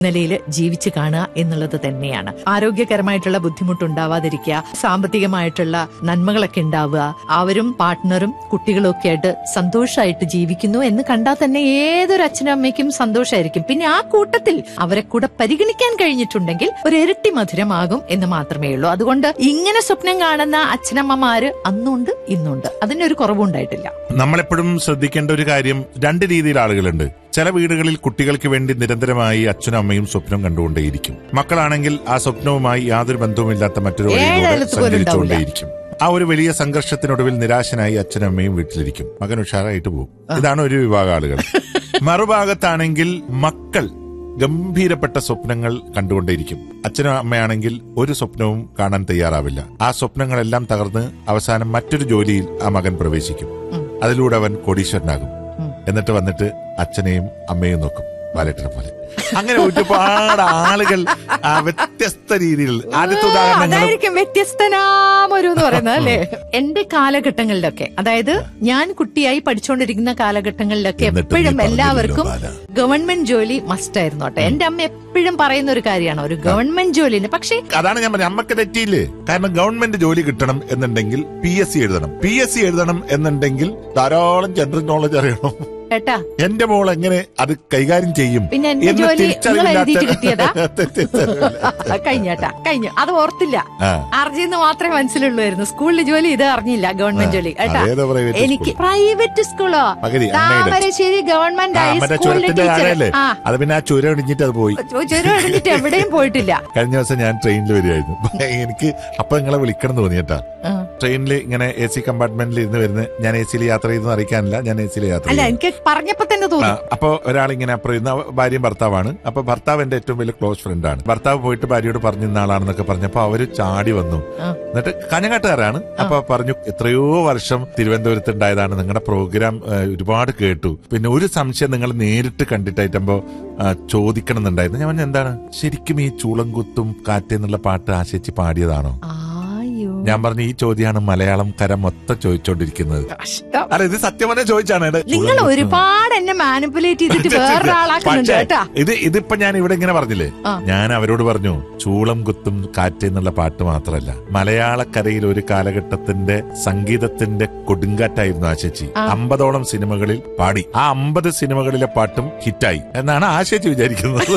നിലയിൽ ജീവിച്ചു കാണുക എന്നുള്ളത് തന്നെയാണ് ആരോഗ്യകരമായിട്ടുള്ള ബുദ്ധിമുട്ടുണ്ടാവാതിരിക്കുക സാമ്പത്തികമായിട്ടുള്ള നന്മകളൊക്കെ ഉണ്ടാവുക അവരും പാർട്ട്ണറും കുട്ടികളും ഒക്കെ ആയിട്ട് സന്തോഷമായിട്ട് ജീവിക്കുന്നു എന്ന് കണ്ടാൽ തന്നെ ഏതൊരു അച്ഛനും അമ്മയ്ക്കും സന്തോഷമായിരിക്കും പിന്നെ ആ കൂട്ടത്തിൽ അവരെ കൂടെ പരിഗണിക്കാൻ കഴിഞ്ഞിട്ടുണ്ടെങ്കിൽ ഒരു ഇരട്ടി മധുരമാകും എന്ന് മാത്രമേ ഉള്ളൂ അതുകൊണ്ട് ഇങ്ങനെ സ്വപ്നം കാണുന്ന അച്ഛനമ്മമാര് അന്നുണ്ട് ഇന്നുണ്ട് അതിനൊരു കുറവുണ്ടായിട്ടില്ല നമ്മളെപ്പോഴും ശ്രദ്ധിക്കേണ്ട ഒരു കാര്യം രണ്ട് രീതിയിൽ ആളുകളുണ്ട് ചില വീടുകളിൽ കുട്ടികൾക്ക് വേണ്ടി നിരന്തരമായി അച്ഛനും അമ്മയും സ്വപ്നം കണ്ടുകൊണ്ടേയിരിക്കും മക്കളാണെങ്കിൽ ആ സ്വപ്നവുമായി യാതൊരു ബന്ധവുമില്ലാത്ത മറ്റൊരു വഴിയിലൂടെ ഏഴെഴുത്ത് പോലും സഞ്ചരിച്ചുകൊണ്ടേയിരിക്കും ആ ഒരു വലിയ സംഘർഷത്തിനൊടുവിൽ നിരാശനായി അച്ഛനും അമ്മയും വീട്ടിലിരിക്കും മകൻ ഉഷാറായിട്ട് പോകും ഇതാണ് ഒരു വിഭാഗം ആളുകൾ മറുഭാഗത്താണെങ്കിൽ മക്കൾ ഗംഭീരപ്പെട്ട സ്വപ്നങ്ങൾ കണ്ടുകൊണ്ടേയിരിക്കും അച്ഛനും അമ്മയാണെങ്കിൽ ഒരു സ്വപ്നവും കാണാൻ തയ്യാറാവില്ല ആ സ്വപ്നങ്ങളെല്ലാം തകർന്ന് അവസാനം മറ്റൊരു ജോലിയിൽ ആ മകൻ പ്രവേശിക്കും അതിലൂടെ അവൻ കോടീശ്വരനാകും എന്നിട്ട് വന്നിട്ട് അച്ഛനെയും അമ്മയും നോക്കും ബാലേട്ടനെ പോലെ അങ്ങനെ ഒരുപാട് ആളുകൾ ആ വ്യത്യസ്ത രീതിയിൽ ആദ്യത്തെ ഉദാഹരണങ്ങൾ അതായിരിക്കും വ്യത്യസ്തനാമൊരു എന്ന് പറയുന്നത് അല്ലേ എന്റെ കാലഘട്ടങ്ങളിലൊക്കെ അതായത് ഞാൻ കുട്ടിയായി പഠിച്ചുകൊണ്ടിരിക്കുന്ന കാലഘട്ടങ്ങളിലൊക്കെ എന്നിട്ടും എപ്പോഴും നീ പറഞ്ഞില്ലല്ലോ, എല്ലാവർക്കും ബാല. ഗവൺമെന്റ് ജോലി മസ്റ്റ് ആയിരുന്നു കേട്ടോ എന്റെ അമ്മ എപ്പോഴും പറയുന്ന ഒരു കാര്യമാണ് ഒരു ഗവൺമെന്റ് ജോലിന് പക്ഷേ അതാണ് ഞാൻ പറഞ്ഞത് അമ്മക്ക് തെറ്റിയില്ലേ കാരണം ഗവൺമെന്റ് ജോലി കിട്ടണം എന്നുണ്ടെങ്കിൽ പി എസ് സി എഴുതണം പി എസ് സി എഴുതണം എന്നുണ്ടെങ്കിൽ ധാരാളം ജനറൽ നോളജ് അറിയണം ഏട്ടാ എന്റെ മോൾ എങ്ങനെ അത് കൈകാര്യം ചെയ്യും പിന്നെ എന്റെ എന്ന് ജോലി നിങ്ങൾ എഴുതിയിട്ട് കിട്ടിയതാ തിരിച്ചറിവില്ലാത്ത- കഴിഞ്ഞേട്ടാ കഴിഞ്ഞു അത് ഓർത്തില്ല ആ. അറിഞ്ഞെന്ന് മാത്രമേ മനസ്സിലുള്ളൂ സ്കൂളിൽ ജോലി ഇത് അറിഞ്ഞില്ല ഗവൺമെന്റ് ജോലി ഏട്ടാ അതേതോ private എനിക്ക് school. പ്രൈവറ്റ് സ്കൂളോ പകുതി, അമ്മയുടെ. താമരശ്ശേരി ഗവൺമെന്റ് ആ, മറ്റേ ഹൈസ്കൂളിലെ ചുരത്തിന്റെ ടീച്ചർ താഴെയല്ലേ ആ അത് പിന്നെ ആ ചുര ഇടിഞ്ഞിട്ട് അത് പോയി ചുരം എഴുതിട്ട് എവിടെയും പോയിട്ടില്ല കഴിഞ്ഞ ദിവസം ഞാൻ ട്രെയിനിൽ വരികയായിരുന്നു എനിക്ക് അപ്പൊ നിങ്ങളെ വിളിക്കണം എന്ന് തോന്നി കേട്ടാ ആ. ട്രെയിനിൽ ഇങ്ങനെ എ സി കമ്പാർട്ട്മെന്റിൽ ഇരുന്ന് വരുന്ന ഞാൻ എ സിയിൽ യാത്ര ചെയ്തെന്ന് അറിയിക്കാനില്ല ഞാൻ എ സിയിൽ യാത്ര അല്ല ചെയ്തു എനിക്ക് പറഞ്ഞപ്പോ തന്നെ ആ, തോന്നി അപ്പൊ ഒരാളിങ്ങനെ അപ്പുറം ഇരുന്ന ഭാര്യയും ഭർത്താവാണ് അപ്പൊ ഭർത്താവ് എന്റെ ഏറ്റവും വലിയ ക്ലോസ് ഫ്രണ്ട് ആണ് ഭർത്താവ് പോയിട്ട് ഭാര്യയോട് പറഞ്ഞിരുന്ന ആളാണെന്നൊക്കെ പറഞ്ഞപ്പോ അവര് ചാടി വന്നു ആ. എന്നിട്ട് കഞ്ഞങ്ങാട്ടുകാരാണ് അപ്പൊ പറഞ്ഞു എത്രയോ വർഷം തിരുവനന്തപുരത്ത് ഉണ്ടായതാണ് നിങ്ങളുടെ പ്രോഗ്രാം ഏ, ഒരുപാട് കേട്ടു പിന്നെ ഒരു സംശയം നിങ്ങൾ നേരിട്ട് കണ്ടിട്ടായിട്ടമ്പോ ചോദിക്കണം എന്നുണ്ടായിരുന്നു ഞാൻ പറഞ്ഞു എന്താണ് ശരിക്കും ഈ ചൂളംകുത്തും കാറ്റ് എന്നുള്ള പാട്ട് ആശിച്ച് പാടിയതാണോ ആയോ ഞാൻ പറഞ്ഞു ഈ ചോദ്യമാണ് മലയാളം കര മൊത്തം ചോദിച്ചോണ്ടിരിക്കുന്നത് കഷ്ടം അല്ല ഇത് സത്യം പറഞ്ഞ ചോദിച്ചാണ് എടാ, നിങ്ങൾ ചൂളംകുത്തും. ഒരുപാട് എന്നെ മാനിപ്പുലേറ്റ് ചെയ്തിട്ട് വേറൊരാളാക്കുന്നുണ്ട് പക്ഷേ, കേട്ടാ ഇത് ഇതിപ്പോ ഞാൻ ഇവിടെ ഇങ്ങനെ പറഞ്ഞില്ലേ ആ. ഞാൻ അവരോട് പറഞ്ഞു ചൂളം കുത്തും കാറ്റ് എന്നുള്ള പാട്ട് മാത്രമല്ല മലയാളക്കരയിൽ ഒരു കാലഘട്ടത്തിന്റെ സംഗീതത്തിന്റെ കൊടുങ്കാറ്റായിരുന്നു ആ ചേച്ചി അമ്പതോളം സിനിമകളിൽ പാടി ആ അമ്പത് സിനിമകളിലെ പാട്ടും ഹിറ്റായി എന്നാണ് ആ ചേച്ചി വിചാരിക്കുന്നത്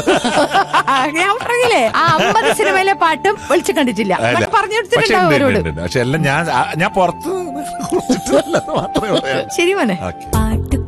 ഞാൻ പറഞ്ഞില്ലേ ആ അമ്പത് സിനിമയിലെ പാട്ടും വിളിച്ചു കണ്ടിട്ടില്ല അല്ല. പറഞ്ഞു പക്ഷെ കൊടുത്തിട്ടുണ്ടാവും ഉണ്ട്, അവരോട് ഉണ്ട്, ഉണ്ട്. പക്ഷെ എല്ലാം ഞാൻ ആ, ഞാൻ പുറത്ത് കുറിച്ചിട്ടില്ല മാത്രമേ പറയാം ശരി മോനെ ഓക്കെ പാട്ട്